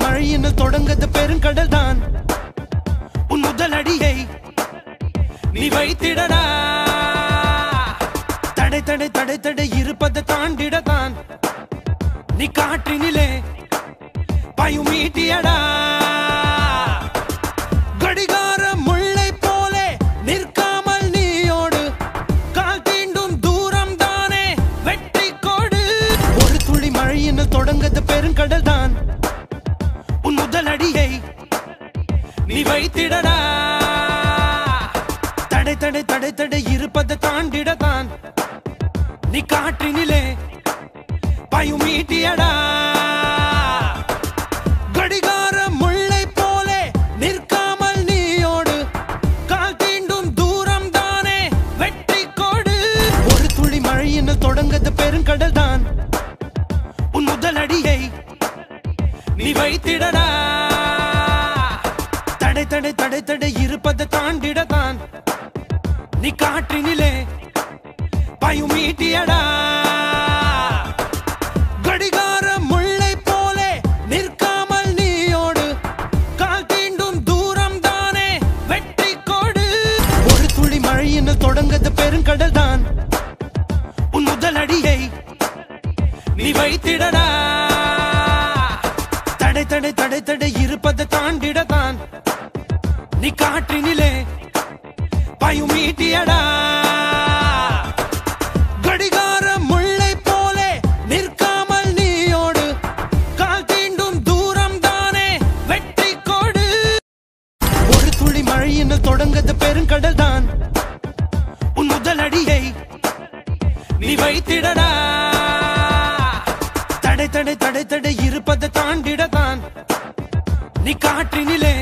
மழையின்னு தொடங்கது பெருங்கடல் தான் உன் முதல் அடியை நீ வைத்திடடா தடை தடை தடை தடை இருப்பதை தாண்டிடத்தான் நீ காற்றினிலே பயமீட்டியடா கடிகார முல்லை போலே நிற்காமல் நீயோடு கால் தீண்டும் தூரம் தானே வெற்றி கோடு ஒரு துளி மழையின்னு தொடங்கது பெருங்கடல் தான் உன் முதல் அடியை நீ வைத்திடடா தடை தடை தடை தடை இருப்பதை தாண்டிடத்தான் நீ காற்றினிலே பயமீட்டியடா கடிகார முல்லை போலே நிற்காமல் நீயோடு கால் தீண்டும் தூரம் தானே வெற்றி கோடு ஒரு துளி மழையின்னு தொடங்கது பெருங்கடல் தான் உன் முதல் அடியை நீ வைத்திடடா தடை தடை தடை தடை இருப்பதை தாண்டிடத்தான் நீ காற்றினிலே பயமீட்டியடா கடிகார முல்லை போலே நிற்காமல் நீயோடு கால் தீண்டும் தூரம் தானே வெற்றி கோடு ஒரு துளி மழையின்னு தொடங்கது பெருங்கடல் தான் உன் முதல் அடியை நீ வைத்திடடா தடை தடை தடை தடை இருப்பதை தாண்டிடத்தான் நீ காற்றினிலே பயமீட்டியடா கடிகார முல்லை போலே நிற்காமல் நீயோடு கால் தீண்டும் தூரம் தானே வெற்றி கோடு ஒரு துளி மழையின்னு தொடங்கது பெருங்கடல் தான் உன் முதல் அடியை நீ வைத்திடடா தடை தடை தடை தடை இருப்பதை தாண்டிடத்தான் நீ காற்றினிலே